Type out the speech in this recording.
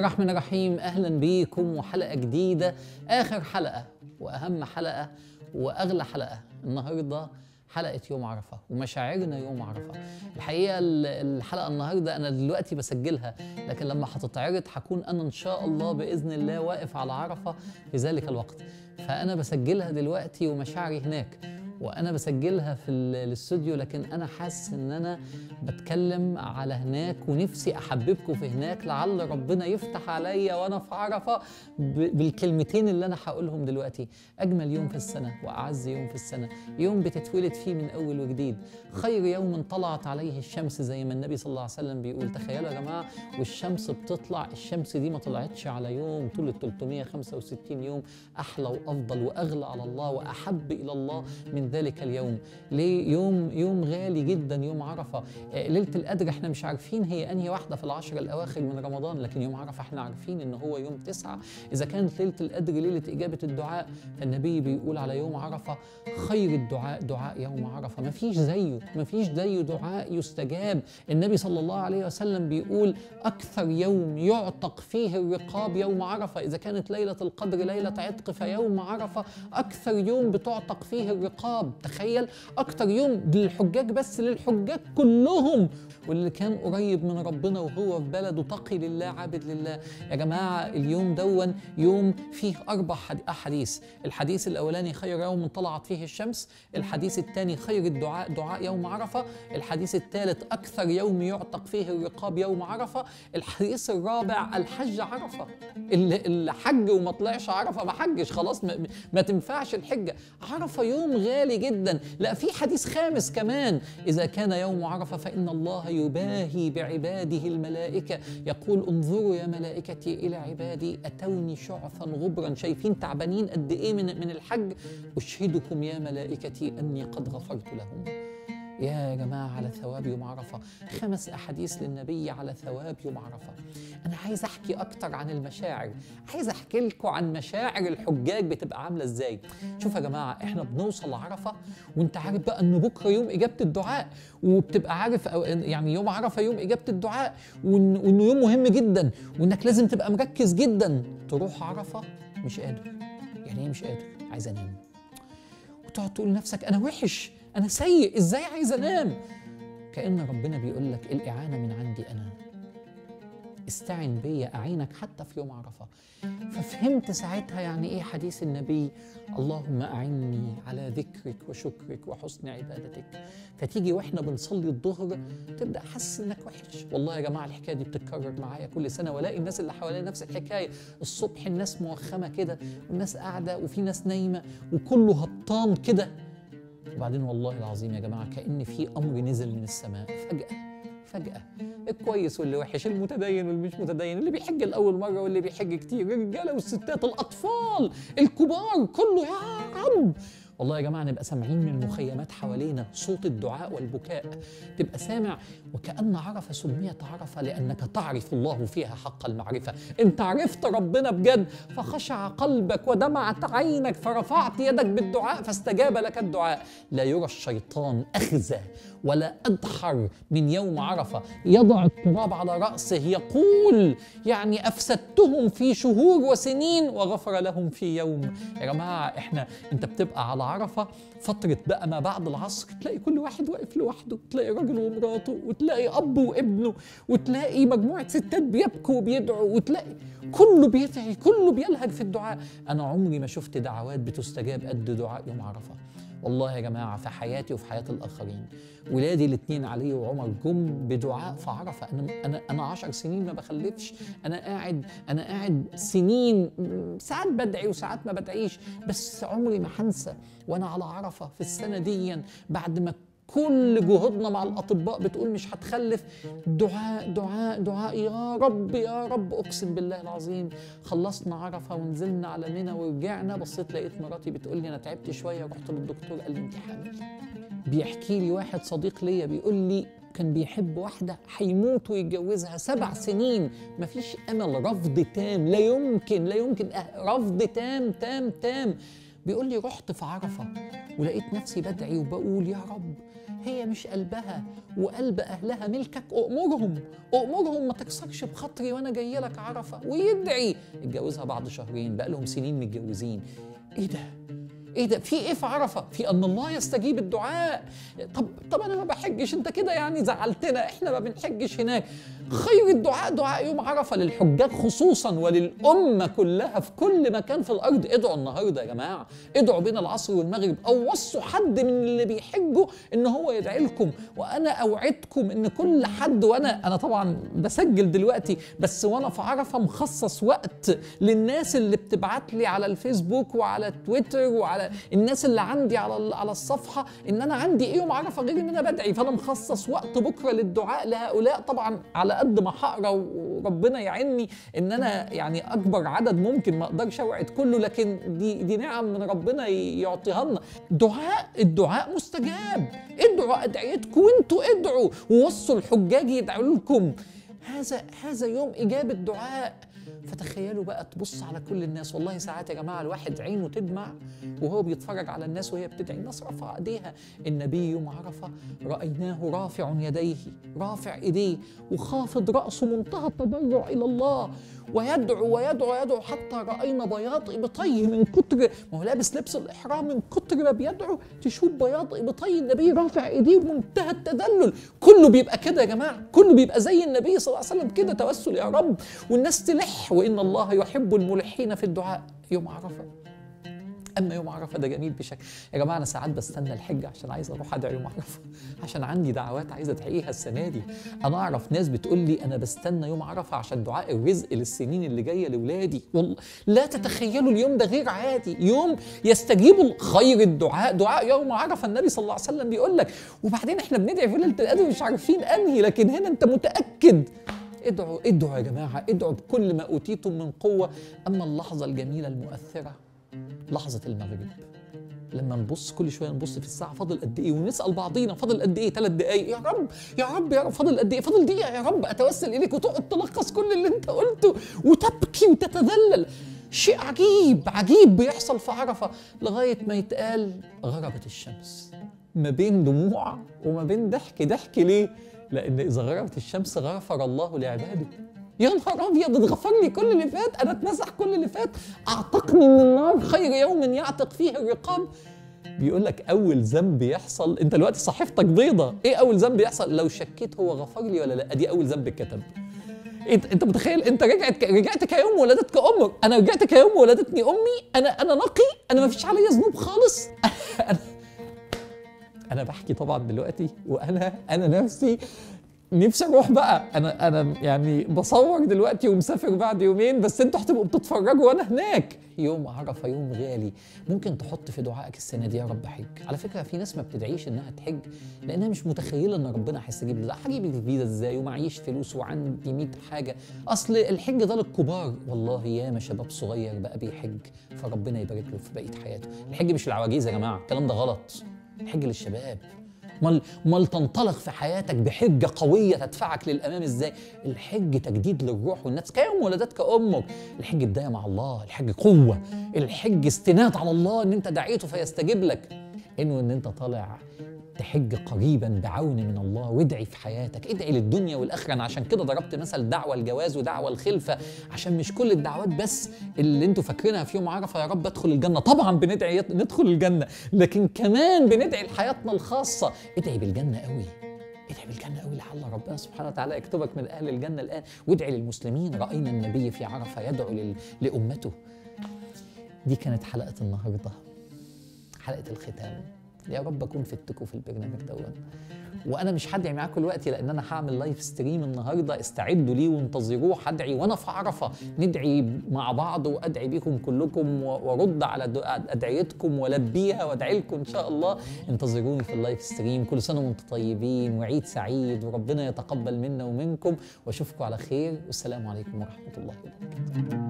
الرحمن الرحيم اهلا بيكم وحلقه جديده اخر حلقه واهم حلقه واغلى حلقه النهارده حلقه يوم عرفه ومشاعرنا يوم عرفه الحقيقه ال- الحلقه النهارده انا دلوقتي بسجلها لكن لما هتتعرض هكون انا ان شاء الله باذن الله واقف على عرفه في ذلك الوقت فانا بسجلها دلوقتي ومشاعري هناك وانا بسجلها في ال- الاستوديو لكن انا حاسس ان انا بتكلم على هناك ونفسي احببكم في هناك لعل ربنا يفتح عليا وانا في عرفه ب- بالكلمتين اللي انا هقولهم دلوقتي اجمل يوم في السنه واعز يوم في السنه يوم بتتولد فيه من اول وجديد خير يوم طلعت عليه الشمس زي ما النبي صلى الله عليه وسلم بيقول تخيلوا يا جماعه والشمس بتطلع الشمس دي ما طلعتش على يوم طول ال 365 يوم احلى وافضل واغلى على الله واحب الى الله من ذلك اليوم ليه يوم يوم غالي جدا يوم عرفه آه، ليله القدر احنا مش عارفين هي انهي واحده في العشر الاواخر من رمضان لكن يوم عرفه احنا عارفين ان هو يوم تسعة اذا كانت ليله القدر ليله اجابه الدعاء فالنبي بيقول على يوم عرفه خير الدعاء دعاء يوم عرفه ما فيش زيه ما فيش زيه دعاء يستجاب النبي صلى الله عليه وسلم بيقول اكثر يوم يعتق فيه الرقاب يوم عرفه اذا كانت ليله القدر ليله عتق فيوم عرفه اكثر يوم بتعتق فيه الرقاب تخيل اكثر يوم للحجاج بس للحجاج كلهم واللي كان قريب من ربنا وهو في بلده تقي لله عابد لله يا جماعه اليوم دون يوم فيه اربع حد- احاديث الحديث الاولاني خير يوم طلعت فيه الشمس الحديث الثاني خير الدعاء دعاء يوم عرفه الحديث الثالث اكثر يوم يعتق فيه الرقاب يوم عرفه الحديث الرابع الحج عرفه اللي اللي حج وما طلعش عرفه ما حجش خلاص ما, ما تنفعش الحجه عرفه يوم غالي جدا لا في حديث خامس كمان اذا كان يوم عرفه فان الله يباهي بعباده الملائكه يقول انظروا يا ملائكتي الى عبادي اتوني شعثا غبرا شايفين تعبانين قد ايه من من الحج اشهدكم يا ملائكتي اني قد غفرت لهم يا جماعة على ثواب يوم عرفة خمس أحاديث للنبي على ثواب يوم عرفة أنا عايز أحكي أكتر عن المشاعر عايز أحكي لكم عن مشاعر الحجاج بتبقى عاملة إزاي شوف يا جماعة إحنا بنوصل لعرفة وأنت عارف بقى إن بكرة يوم إجابة الدعاء وبتبقى عارف أو يعني يوم عرفة يوم إجابة الدعاء وإن- وإنه يوم مهم جدا وإنك لازم تبقى مركز جدا تروح عرفة مش قادر يعني إيه مش قادر عايز أنام وتقعد تقول لنفسك انا وحش انا سيء ازاي عايز انام كان ربنا بيقول لك الاعانه من عندي انا استعن بيا اعينك حتى في يوم عرفه ففهمت ساعتها يعني ايه حديث النبي اللهم اعني على ذكرك وشكرك وحسن عبادتك فتيجي واحنا بنصلي الظهر تبدا حاسس انك وحش والله يا جماعه الحكايه دي بتتكرر معايا كل سنه والاقي الناس اللي حواليا نفس الحكايه الصبح الناس موخمه كده والناس قاعده وفي ناس نايمه وكله هبطان كده وبعدين والله العظيم يا جماعه كان في امر نزل من السماء فجاه فجاه الكويس واللي وحش المتدين واللي مش متدين اللي بيحج الاول مره واللي بيحج كتير الرجاله والستات الاطفال الكبار كله يا رب والله يا جماعه نبقى سامعين من المخيمات حوالينا صوت الدعاء والبكاء تبقى سامع وكأن عرفة سميت عرفة لأنك تعرف الله فيها حق المعرفة أنت عرفت ربنا بجد فخشع قلبك ودمعت عينك فرفعت يدك بالدعاء فاستجاب لك الدعاء لا يرى الشيطان أخزى ولا أدحر من يوم عرفة يضع التراب على رأسه يقول يعني أفسدتهم في شهور وسنين وغفر لهم في يوم يا جماعة إحنا أنت بتبقى على عرفة فترة بقى ما بعد العصر تلاقي كل واحد واقف لوحده تلاقي راجل ومراته وتلاقي أب وابنه وتلاقي مجموعة ستات بيبكوا وبيدعوا وتلاقي كله بيدعي كله بيلهج في الدعاء أنا عمري ما شفت دعوات بتستجاب قد دعاء يوم عرفة والله يا جماعة في حياتي وفي حياة الآخرين ولادي الاثنين علي وعمر جم بدعاء في عرفة أنا أنا أنا 10 سنين ما بخلفش أنا قاعد أنا قاعد سنين م، ساعات بدعي وساعات ما بدعيش بس عمري ما هنسى وأنا على عرفة في السنة دي بعد ما كل جهودنا مع الاطباء بتقول مش هتخلف دعاء دعاء دعاء يا رب يا رب اقسم بالله العظيم خلصنا عرفه ونزلنا على منى ورجعنا بصيت لقيت مراتي بتقول لي انا تعبت شويه رحت للدكتور قال لي انت حامل بيحكي لي واحد صديق ليا بيقول لي كان بيحب واحدة هيموت ويتجوزها سبع سنين مفيش أمل رفض تام لا يمكن لا يمكن أه- رفض تام تام تام بيقول لي رحت في عرفه ولقيت نفسي بدعي وبقول يا رب هي مش قلبها وقلب اهلها ملكك امرهم امرهم ما تكسرش بخاطري وانا جاي لك عرفه ويدعي اتجوزها بعد شهرين بقى لهم سنين متجوزين ايه ده ايه ده في ايه في عرفه في ان الله يستجيب الدعاء طب طب انا ما بحجش انت كده يعني زعلتنا احنا ما بنحجش هناك خير الدعاء دعاء يوم عرفه للحجاج خصوصا وللامه كلها في كل مكان في الارض ادعوا النهارده يا جماعه ادعوا بين العصر والمغرب او وصوا حد من اللي بيحجوا ان هو يدعي لكم وانا اوعدكم ان كل حد وانا انا طبعا بسجل دلوقتي بس وانا في عرفه مخصص وقت للناس اللي بتبعت لي على الفيسبوك وعلى تويتر وعلى الناس اللي عندي على على الصفحه ان انا عندي ايه يوم عرفه غير ان انا بدعي فانا مخصص وقت بكره للدعاء لهؤلاء طبعا على قد ما هقرا وربنا يعيني ان انا يعني اكبر عدد ممكن ما اقدرش اوعد كله لكن دي دي نعم من ربنا يعطيها لنا دعاء الدعاء مستجاب ادعوا ادعيتكم وانتوا ادعوا ووصوا الحجاج يدعوا لكم هذا هذا يوم اجابه دعاء فتخيلوا بقى تبص على كل الناس والله ساعات يا جماعه الواحد عينه تدمع وهو بيتفرج على الناس وهي بتدعي الناس رفع ايديها النبي يوم عرفه رايناه رافع يديه رافع ايديه وخافض راسه منتهى التضرع الى الله ويدعو ويدعو ويدعو حتى راينا بياض ابطيه من كتر ما هو لابس لبس الاحرام من كتر ما بيدعو تشوف بياض ابطي النبي رافع ايديه بمنتهى التذلل كله بيبقى كده يا جماعه كله بيبقى زي النبي صلى الله عليه وسلم كده توسل يا رب والناس تلح وان الله يحب الملحين في الدعاء يوم عرفه اما يوم عرفه ده جميل بشكل يا جماعه انا ساعات بستنى الحج عشان عايز اروح ادعي يوم عرفه عشان عندي دعوات عايز ادعيها السنه دي انا اعرف ناس بتقول لي انا بستنى يوم عرفه عشان دعاء الرزق للسنين اللي جايه لاولادي والله لا تتخيلوا اليوم ده غير عادي يوم يستجيب خير الدعاء دعاء يوم عرفه النبي صلى الله عليه وسلم بيقول لك وبعدين احنا بندعي في ليله القدر مش عارفين انهي لكن هنا انت متاكد ادعوا ادعوا يا جماعه ادعوا بكل ما اوتيتم من قوه اما اللحظه الجميله المؤثره لحظه المغرب لما نبص كل شويه نبص في الساعه فاضل قد ايه ونسال بعضينا فاضل قد ايه ثلاث دقائق يا رب يا رب يا رب فاضل قد ايه فاضل دقيقه يا رب اتوسل اليك وتقعد تلخص كل اللي انت قلته وتبكي وتتذلل شيء عجيب عجيب بيحصل في عرفه لغايه ما يتقال غربت الشمس ما بين دموع وما بين ضحك ضحك ليه لان اذا غربت الشمس غفر الله لعباده يا نهار ابيض اتغفر لي كل اللي فات انا اتمسح كل اللي فات اعتقني من النار خير يوم يعتق فيه الرقاب بيقول لك اول ذنب يحصل انت دلوقتي صحيفتك بيضه ايه اول ذنب يحصل لو شكيت هو غفر لي ولا لا دي اول ذنب اتكتب انت انت متخيل انت رجعت رجعت كيوم ولدتك امك انا رجعت كيوم ولدتني امي انا انا نقي انا ما فيش عليا ذنوب خالص انا انا بحكي طبعا دلوقتي وانا انا نفسي نفسي اروح بقى انا انا يعني بصور دلوقتي ومسافر بعد يومين بس انتوا هتبقوا بتتفرجوا وانا هناك يوم عرفه يوم غالي ممكن تحط في دعائك السنه دي يا رب حج على فكره في ناس ما بتدعيش انها تحج لانها مش متخيله ان ربنا هيستجيب لها هجيب الفيزا ازاي ومعيش فلوس وعندي 100 حاجه اصل الحج ده للكبار والله ياما شباب صغير بقى بيحج فربنا يبارك له في بقيه حياته الحج مش العواجيز يا جماعه الكلام ده غلط الحج للشباب امال امال تنطلق في حياتك بحجه قويه تدفعك للامام ازاي؟ الحج تجديد للروح والنفس كيوم ولدتك امك، الحج بدايه مع الله، الحج قوه، الحج استناد على الله ان انت دعيته فيستجيب لك. انه ان انت طالع تحج قريبا بعون من الله وادعي في حياتك ادعي للدنيا والاخره انا عشان كده ضربت مثل دعوه الجواز ودعوه الخلفه عشان مش كل الدعوات بس اللي انتوا فاكرينها في يوم عرفه يا رب ادخل الجنه طبعا بندعي ندخل الجنه لكن كمان بندعي لحياتنا الخاصه ادعي بالجنه قوي ادعي بالجنه قوي لعل ربنا سبحانه وتعالى يكتبك من اهل الجنه الان وادعي للمسلمين راينا النبي في عرفه يدعو لامته دي كانت حلقه النهارده حلقه الختام يا رب اكون فدتكم في البرنامج دون وانا مش هدعي معاكم دلوقتي لان انا هعمل لايف ستريم النهارده استعدوا ليه وانتظروه هدعي وانا في عرفه ندعي مع بعض وادعي بيكم كلكم وارد على ادعيتكم والبيها وادعي لكم ان شاء الله انتظروني في اللايف ستريم كل سنه وانتم طيبين وعيد سعيد وربنا يتقبل منا ومنكم واشوفكم على خير والسلام عليكم ورحمه الله وبركاته